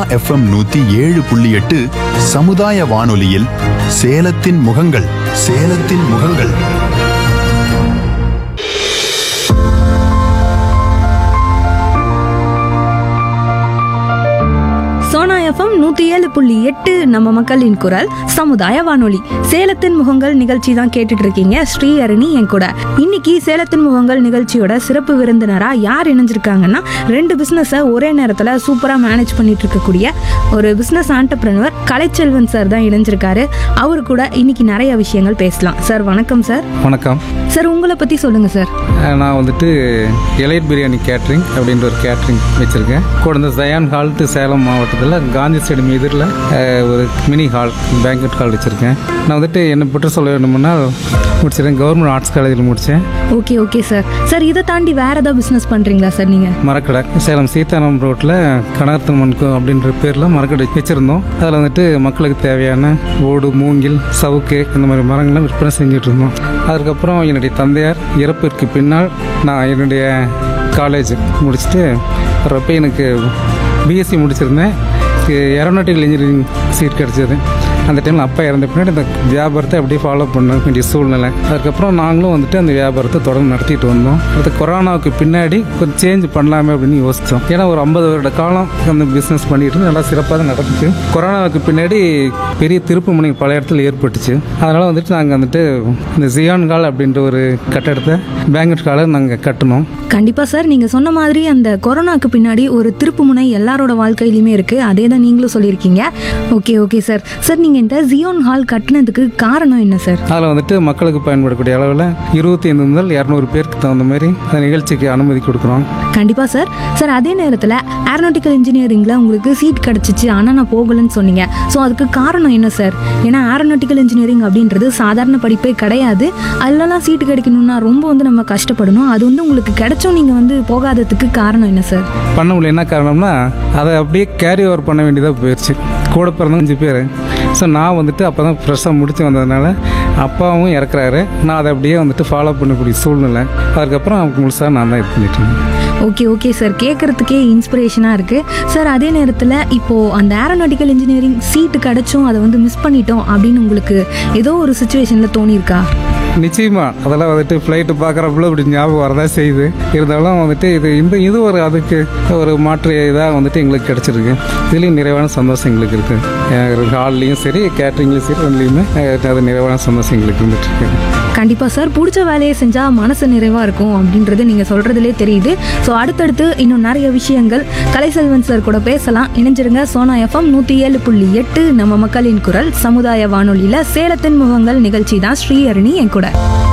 FM நூத்தி ஏழு புள்ளி எட்டு சமுதாய வானொலியில் சேலத்தின் முகங்கள் சேலத்தின் முகங்கள் சோனா எஃப்எம் நூத்தி ஏழு புள்ளி எட்டு நம்ம மக்களின் குரல் சமுதாய வானொலி சேலத்தின் முகங்கள் நிகழ்ச்சி தான் கேட்டுட்டு இருக்கீங்க ஸ்ரீ அருணி என் கூட இன்னைக்கு சேலத்தின் முகங்கள் நிகழ்ச்சியோட சிறப்பு விருந்தினரா யார் இணைஞ்சிருக்காங்கன்னா ரெண்டு பிசினஸை ஒரே நேரத்துல சூப்பரா மேனேஜ் பண்ணிட்டு இருக்கக்கூடிய ஒரு பிசினஸ் ஆண்டர்பிரனர் கலைச்செல்வன் சார் தான் இணைஞ்சிருக்காரு அவரு கூட இன்னைக்கு நிறைய விஷயங்கள் பேசலாம் சார் வணக்கம் சார் வணக்கம் சார் உங்களை பத்தி சொல்லுங்க சார் அஹ் நான் வந்துட்டு எலைட் பிரியாணி கேட்ரிங் அப்படின்ற ஒரு கேட்ரிங் வச்சுருக்கேன் கூட இந்த ஜயான் ஹால் டு சேலம் மாவட்டத்தில் காந்தி ஸ்டேடியம் எதிரில் அஹ், ஒரு மினி ஹால் பேங்க்வெட் ஹால் வச்சுருக்கேன் நான் வந்துட்டு என்னை பற்றி சொல்ல வேணும்னா முடிச்சிருக்கேன் கவர்மெண்ட் ஆர்ட்ஸ் காலேஜில் முடித்தேன் ஓகே ஓகே சார் சார் இதை தாண்டி வேற ஏதாவது பிசினஸ் பண்றீங்களா சார் நீங்க மரக்கடை சேலம் சீதாராம் ரோட்டில் கனகத்தம்மன் கோ அப்படின்ற பேரில் மரக்கடை வச்சுருந்தோம் அதில் வந்துட்டு மக்களுக்கு தேவையான ஓடு மூங்கில் சவுக்கு இந்த மாதிரி மரங்கள்லாம் விற்பனை செஞ்சுட்டு இருந்தோம் அதுக்கப்புறம் என்னுடைய தந்தையார் இறப்பிற்கு பின்னால் நான் என்னுடைய காலேஜ் முடிச்சுட்டு வரப்ப எனக்கு பிஎஸ்சி முடிச்சிருந்தேன் ஏரோநாட்டிக்கல் இன்ஜினியரிங் சீட் கிடச்சிது அந்த டைமில் அப்பா இறந்த பின்னாடி இந்த வியாபாரத்தை அப்படியே ஃபாலோ பண்ண வேண்டிய சூழ்நிலை அதுக்கப்புறம் நாங்களும் வந்துட்டு அந்த வியாபாரத்தை தொடர்ந்து நடத்திட்டு வந்தோம் அடுத்து கொரோனாவுக்கு பின்னாடி கொஞ்சம் சேஞ்ச் பண்ணலாமே அப்படின்னு யோசித்தோம் ஏன்னா ஒரு ஐம்பது வருட காலம் அந்த பிஸ்னஸ் பண்ணிட்டு இருந்து நல்லா சிறப்பாக தான் நடந்துச்சு கொரோனாவுக்கு பின்னாடி பெரிய திருப்பு முனை பல இடத்துல ஏற்பட்டுச்சு அதனால் வந்துட்டு நாங்கள் வந்துட்டு இந்த ஜியான் கால் அப்படின்ற ஒரு கட்டடத்தை பேங்கட் காலை நாங்கள் கட்டினோம் கண்டிப்பா சார் நீங்க சொன்ன மாதிரி அந்த கொரோனாக்கு பின்னாடி ஒரு திருப்புமுனை எல்லாரோட வாழ்க்கையிலுமே இருக்கு அதே தான் நீங்களும் சொல்லியிருக்கீங்க ஓகே ஓகே சார் சார் நீங்க இந்த ஜியோன் ஹால் கட்டினதுக்கு காரணம் என்ன சார் அதில் வந்துட்டு மக்களுக்கு பயன்படக்கூடிய அளவில் இருபத்தி ஐந்து முதல் இரநூறு பேருக்கு தகுந்த மாதிரி அந்த நிகழ்ச்சிக்கு அனுமதி கொடுக்குறோம் கண்டிப்பா சார் சார் அதே நேரத்தில் ஏரோநாட்டிக்கல் இன்ஜினியரிங்ல உங்களுக்கு சீட் கிடைச்சிச்சு ஆனால் நான் போகலன்னு சொன்னீங்க ஸோ அதுக்கு காரணம் என்ன சார் ஏன்னா ஏரோநாட்டிக்கல் இன்ஜினியரிங் அப்படின்றது சாதாரண படிப்பே கிடையாது அதுலலாம் சீட்டு கிடைக்கணும்னா ரொம்ப வந்து நம்ம கஷ்டப்படணும் அது வந்து உங்களுக்கு கிடைச்சும் நீங்கள் வந்து போகாததுக்கு காரணம் என்ன சார் பண்ண முடியல என்ன காரணம்னா அதை அப்படியே கேரி ஓவர் பண்ண வேண்டியதாக போயிடுச்சு கூட பிறந்த அஞ்சு பேர் ஸோ நான் வந்துட்டு அப்போ தான் ஃப்ரெஷ்ஷாக முடிச்சு வந்ததுனால அப்பாவும் இறக்குறாரு நான் அதை அப்படியே வந்துட்டு ஃபாலோ பண்ணக்கூடிய சூழ்நிலை அதுக்கப்புறம் அவங்க முழுசாக நான் தான் இது பண்ணிட்டு இருந்தேன் ஓகே ஓகே சார் கேட்குறதுக்கே இன்ஸ்பிரேஷனாக இருக்குது சார் அதே நேரத்தில் இப்போது அந்த ஏரோநாட்டிக்கல் இன்ஜினியரிங் சீட்டு கிடைச்சும் அதை வந்து மிஸ் பண்ணிட்டோம் அப்படின்னு உங்களுக்கு ஏதோ ஒரு சுச்சுவேஷனில் தோணியிருக்கா நிச்சயமா அதெல்லாம் வந்துட்டு ஃப்ளைட்டு பார்க்குறப்பல இப்படி ஞாபகம் வரதா செய்யுது இருந்தாலும் வந்துட்டு இது இந்த இது ஒரு அதுக்கு ஒரு மாற்று இதாக வந்துட்டு எங்களுக்கு கிடச்சிருக்கு இதுலேயும் நிறைவான சந்தோஷம் எங்களுக்கு இருக்குது ஹால்லையும் சரி கேட்ரிங்லேயும் சரி ரெண்டுலேயுமே அஹ், அது நிறைவான சந்தோஷம் எங்களுக்கு இருந்துட்டு இருக்கு கண்டிப்பாக சார் பிடிச்ச வேலையை செஞ்சால் மனசு நிறைவாக இருக்கும் அப்படின்றது நீங்கள் சொல்கிறதுலே தெரியுது ஸோ அடுத்தடுத்து இன்னும் நிறைய விஷயங்கள் கலைசெல்வன் சார் கூட பேசலாம் இணைஞ்சிருங்க சோனா எஃப்எம் நூற்றி ஏழு புள்ளி எட்டு நம்ம மக்களின் குரல் சமுதாய வானொலியில் சேலத்தின் முகங்கள் நிகழ்ச்சி தான் ஸ்ரீஹரணி என் கூட